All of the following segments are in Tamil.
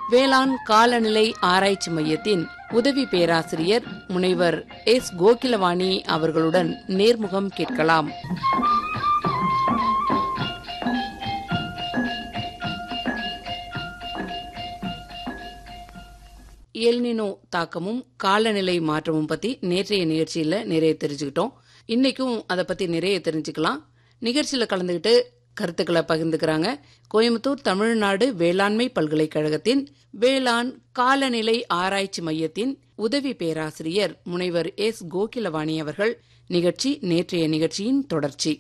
வேளாண் காலநிலை ஆராய்ச்சி மையத்தின் உதவி பேராசிரியர் முனைவர் எஸ் கோகிலவாணி அவர்களுடன் நேர்முகம் கேட்கலாம் எல்னினோ தாக்கமும் காலநிலை மாற்றமும் பத்தி நேற்றைய நிகழ்ச்சியில நிறைய தெரிஞ்சுக்கிட்டோம் இன்னைக்கும் அதை பத்தி நிறைய தெரிஞ்சுக்கலாம் நிகழ்ச்சியில கலந்துகிட்டு கருத்துக்களை பகிர்ந்துக்கிறாங்க கோயம்புத்தூர் தமிழ்நாடு வேளாண்மை பல்கலைக்கழகத்தின் வேளாண் காலநிலை ஆராய்ச்சி மையத்தின் உதவி பேராசிரியர் முனைவர் எஸ் கோகிலவாணி அவர்கள் நிகழ்ச்சி நேற்றைய நிகழ்ச்சியின் தொடர்ச்சி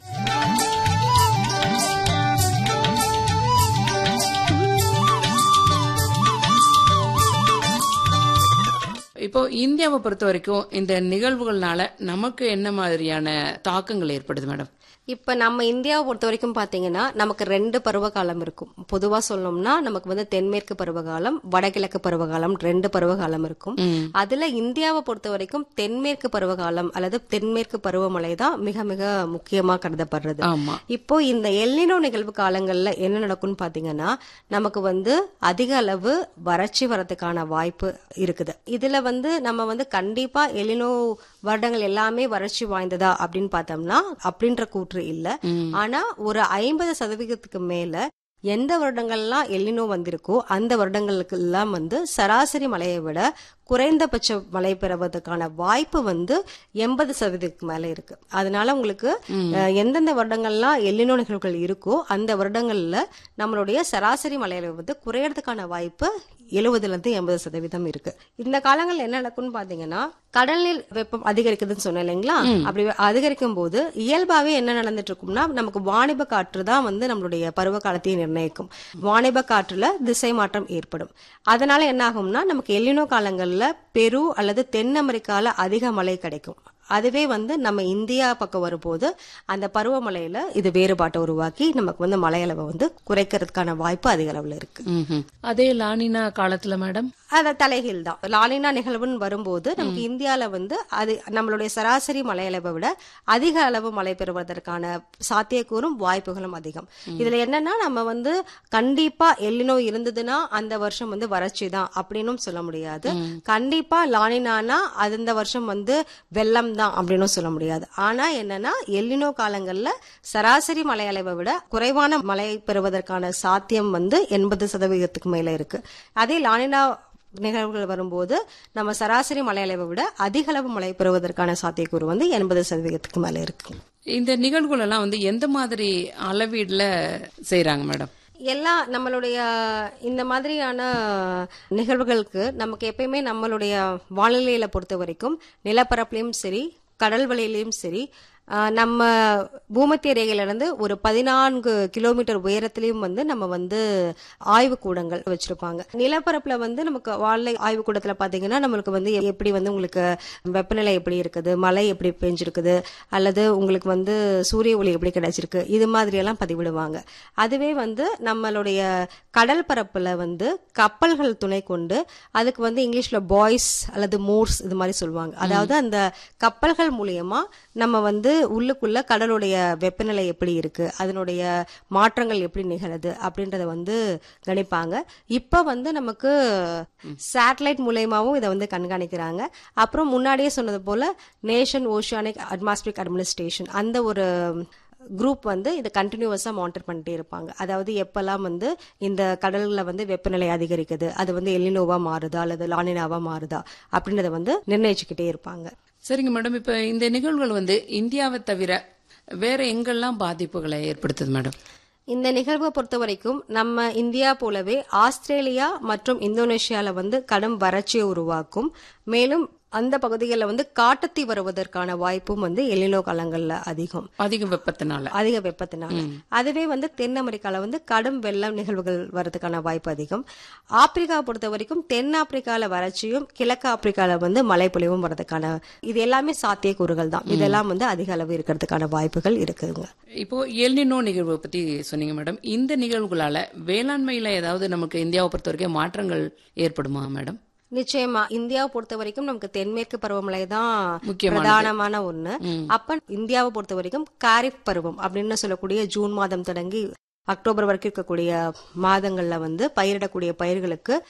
இப்போ இந்தியாவை பொறுத்த வரைக்கும் இந்த நிகழ்வுகள்னால நமக்கு என்ன மாதிரியான தாக்கங்கள் ஏற்படுது மேடம் இப்ப நம்ம இந்தியாவை பொறுத்த வரைக்கும் பாத்தீங்கன்னா நமக்கு ரெண்டு பருவகாலம் இருக்கும் பொதுவா சொல்லணும்னா நமக்கு வந்து தென்மேற்கு பருவகாலம் வடகிழக்கு பருவகாலம் ரெண்டு பருவகாலம் இருக்கும் அதுல இந்தியாவை பொறுத்த வரைக்கும் தென்மேற்கு பருவகாலம் அல்லது தென்மேற்கு பருவமழை தான் மிக மிக முக்கியமா கருதப்படுறது ஆமா இப்போ இந்த எல்லினோ நிகழ்வு காலங்கள்ல என்ன நடக்கும்னு பாத்தீங்கன்னா நமக்கு வந்து அதிக அளவு வறட்சி வரதுக்கான வாய்ப்பு இருக்குது இதுல வந்து நம்ம வந்து கண்டிப்பா எல்லினோ வருடங்கள் எல்லாமே வறட்சி வாய்ந்ததா அப்படின்னு பார்த்தோம்னா அப்படின்ற கூற்று இல்ல ஆனா ஒரு ஐம்பது சதவீதத்துக்கு மேல எந்த வருடங்கள்லாம் எல்லினோ வந்திருக்கோ அந்த வருடங்களுக்கு எல்லாம் வந்து சராசரி மழையை விட குறைந்தபட்ச மழை பெறுவதற்கான வாய்ப்பு வந்து எண்பது சதவீதத்துக்கு மேல இருக்கு அதனால உங்களுக்கு அஹ், எந்தெந்த வருடங்கள்லாம் எல்லினோ நிகழ்வுகள் இருக்கோ அந்த வருடங்கள்ல நம்மளுடைய சராசரி மழையில வந்து குறையறதுக்கான வாய்ப்பு எழுபதுல இருந்து எண்பது சதவீதம் இருக்கு இந்த காலங்கள்ல என்ன நடக்கும்னு பாத்தீங்கன்னா கடல் நீர் வெப்பம் அதிகரிக்குதுன்னு சொன்னேன் இல்லைங்களா அப்படி அதிகரிக்கும் போது இயல்பாவே என்ன நடந்துட்டு இருக்கும்னா நமக்கு வாணிப காற்று தான் வந்து நம்மளுடைய பருவ காலத்தையே நிர்ணயிக்கும் வாணிப காற்றுல திசை மாற்றம் ஏற்படும் அதனால என்ன ஆகும்னா நமக்கு எல்லினோ காலங்கள்ல பெரு அல்லது தென் அமெரிக்கால அதிக மழை கிடைக்கும் அதுவே வந்து நம்ம இந்தியா பக்கம் வரும்போது அந்த பருவமழையில இது வேறுபாட்டை உருவாக்கி நமக்கு வந்து மழை அளவை வந்து குறைக்கிறதுக்கான வாய்ப்பு அதிக அளவுல இருக்கு ம்ஹும். அதே லானினா காலத்துல மேடம் அத தலைகீழ் தான் லாலினா நிகழ்வுன்னு வரும்போது நமக்கு இந்தியால வந்து அது நம்மளுடைய சராசரி மழை அளவை விட அதிக அளவு மழை பெறுவதற்கான சாத்தியக்கூறும் வாய்ப்புகளும் அதிகம் இதுல என்னன்னா நம்ம வந்து கண்டிப்பா எல்லினோ இருந்ததுன்னா அந்த வருஷம் வந்து வறட்சி தான் அப்படின்னும் சொல்ல முடியாது கண்டிப்பா லானினானா அது இந்த வருஷம் வந்து வெள்ளம் தான் அப்படின்னும் சொல்ல முடியாது ஆனா என்னன்னா எல்லினோ காலங்கள்ல சராசரி மழை அளவை விட குறைவான மழை பெறுவதற்கான சாத்தியம் வந்து எண்பது சதவீதத்துக்கு மேல இருக்கு அதே லானினா நிகழ்வுகள் வரும்போது நம்ம சராசரி மழை அளவை விட அதிக அளவு மழை பெறுவதற்கான சாத்தியக்கூறு வந்து எண்பது சதவீதத்துக்கு மேல இருக்கு இந்த நிகழ்வுகள் எல்லாம் வந்து எந்த மாதிரி அளவீடுல செய்யறாங்க மேடம் எல்லா நம்மளுடைய இந்த மாதிரியான நிகழ்வுகளுக்கு நமக்கு எப்பயுமே நம்மளுடைய வானிலையில பொறுத்த வரைக்கும் நிலப்பரப்புலையும் சரி கடல் வழியிலையும் சரி ஆஹ், நம்ம பூமத்திய ரேகையிலிருந்து ஒரு பதினான்கு கிலோமீட்டர் உயரத்திலையும் வந்து நம்ம வந்து ஆய்வு கூடங்கள் வச்சிருப்பாங்க நிலப்பரப்புல வந்து நமக்கு வானிலை ஆய்வு கூடத்துல பாத்தீங்கன்னா நம்மளுக்கு வந்து எப்படி வந்து உங்களுக்கு வெப்பநிலை எப்படி இருக்குது மழை எப்படி பெஞ்சிருக்குது அல்லது உங்களுக்கு வந்து சூரிய ஒளி எப்படி கிடைச்சிருக்கு இது மாதிரி எல்லாம் பதிவிடுவாங்க அதுவே வந்து நம்மளுடைய கடல் பரப்புல வந்து கப்பல்கள் துணை கொண்டு அதுக்கு வந்து இங்கிலீஷ்ல பாய்ஸ் அல்லது மோர்ஸ் இது மாதிரி சொல்லுவாங்க அதாவது அந்த கப்பல்கள் மூலியமா நம்ம வந்து உள்ளுக்குள்ள கடலுடைய வெப்பநிலை எப்படி இருக்கு அதனுடைய மாற்றங்கள் எப்படி நிகழுது அப்படின்றத வந்து கணிப்பாங்க இப்ப வந்து நமக்கு சேட்டலைட் மூலயமாவும் இதை வந்து கண்காணிக்கிறாங்க அப்புறம் முன்னாடியே சொன்னது போல நேஷன் ஓஷியானிக் அட்மாஸ்பிரிக் அட்மினிஸ்ட்ரேஷன் அந்த ஒரு குரூப் வந்து இதை கண்டினியூவஸா மானிட்டர் பண்ணிட்டே இருப்பாங்க அதாவது எப்பெல்லாம் வந்து இந்த கடல்ல வந்து வெப்பநிலை அதிகரிக்குது அது வந்து எல்லினோவா மாறுதா அல்லது லானினாவா மாறுதா அப்படின்றத வந்து நிர்ணயிச்சுக்கிட்டே இருப்பாங்க சரிங்க மேடம் இப்ப இந்த நிகழ்வுகள் வந்து இந்தியாவை தவிர வேற எங்கெல்லாம் பாதிப்புகளை ஏற்படுத்துது மேடம் இந்த நிகழ்வை பொறுத்த வரைக்கும் நம்ம இந்தியா போலவே ஆஸ்திரேலியா மற்றும் இந்தோனேஷியால வந்து கடும் வறட்சியை உருவாக்கும் மேலும் அந்த பகுதிகளில் வந்து காட்டுத்தீ வருவதற்கான வாய்ப்பும் வந்து எல்லினோ காலங்கள்ல அதிகம் அதிக வெப்பத்தினால அதிக வெப்பத்தினால அதுவே வந்து தென் அமெரிக்கால வந்து கடும் வெள்ளம் நிகழ்வுகள் வரதுக்கான வாய்ப்பு அதிகம் ஆப்பிரிக்கா பொறுத்த வரைக்கும் தென் ஆப்பிரிக்கால வறட்சியும் கிழக்கு ஆப்பிரிக்கால வந்து மழைப்பொழிவும் வரதுக்கான இது எல்லாமே சாத்தியக்கூறுகள் தான் இதெல்லாம் வந்து அதிக அளவு இருக்கிறதுக்கான வாய்ப்புகள் இருக்குதுங்க இப்போ எல்னினோ நிகழ்வை பத்தி சொன்னீங்க மேடம் இந்த நிகழ்வுகளால வேளாண்மையில ஏதாவது நமக்கு இந்தியாவை பொறுத்த வரைக்கும் மாற்றங்கள் ஏற்படுமா மேடம் நிச்சயமா இந்தியாவை பொறுத்த வரைக்கும் நமக்கு தென்மேற்கு பருவமழை தான் முக்கியமானது. பிரதானமான ஒண்ணு அப்ப இந்தியாவை பொறுத்த வரைக்கும் காரிஃப் பருவம் அப்படின்னு சொல்லக்கூடிய ஜூன் மாதம் தொடங்கி அக்டோபர் வரைக்கும் இருக்கக்கூடிய மாதங்கள்ல வந்து பயிரிடக்கூடிய பயிர்களுக்கு